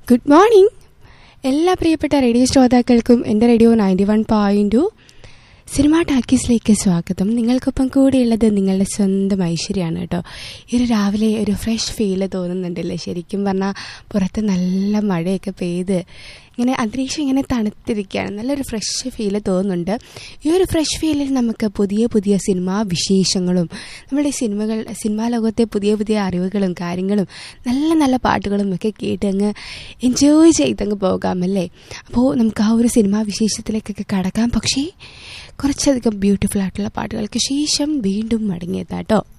good morning എല്ലാ പ്രിയപ്പെട്ട radio ശ്രോതാക്കൾക്കും എൻ്റെ radio ninety one point two cinema ടാക്കീസിലേക്ക് സ്വാഗതം നിങ്ങൾക്കൊപ്പം കൂടെയുള്ളത് നിങ്ങളുടെ സ്വന്തം ഐശ്വര്യമാണ് കേട്ടോ ഈ ഒരു രാവിലെ ഒരു ഫ്രഷ് ഫീല് തോന്നുന്നുണ്ടല്ലേ ശരിക്കും പറഞ്ഞാൽ പുറത്ത് നല്ല മഴയൊക്കെ പെയ്ത് ഇങ്ങനെ അന്തരീക്ഷം ഇങ്ങനെ തണുത്തിരിക്കുകയാണ് നല്ലൊരു ഫ്രഷ് ഫീല് തോന്നുന്നുണ്ട് ഈ ഒരു ഫ്രഷ് ഫീലിൽ നമുക്ക് പുതിയ പുതിയ സിനിമാ വിശേഷങ്ങളും നമ്മുടെ സിനിമകൾ സിനിമാ ലോകത്തെ പുതിയ പുതിയ അറിവുകളും കാര്യങ്ങളും നല്ല നല്ല പാട്ടുകളും ഒക്കെ കേട്ട് അങ്ങ് എൻജോയ് ചെയ്തങ്ങ് പോകാം അല്ലേ അപ്പോൾ നമുക്ക് ആ ഒരു സിനിമാ വിശേഷത്തിലേക്കൊക്കെ കടക്കാം പക്ഷേ കുറച്ചധികം ബ്യൂട്ടിഫുൾ ആയിട്ടുള്ള പാട്ടുകൾക്ക് ശേഷം വീണ്ടും മടങ്ങിയെത്താം കേട്ടോ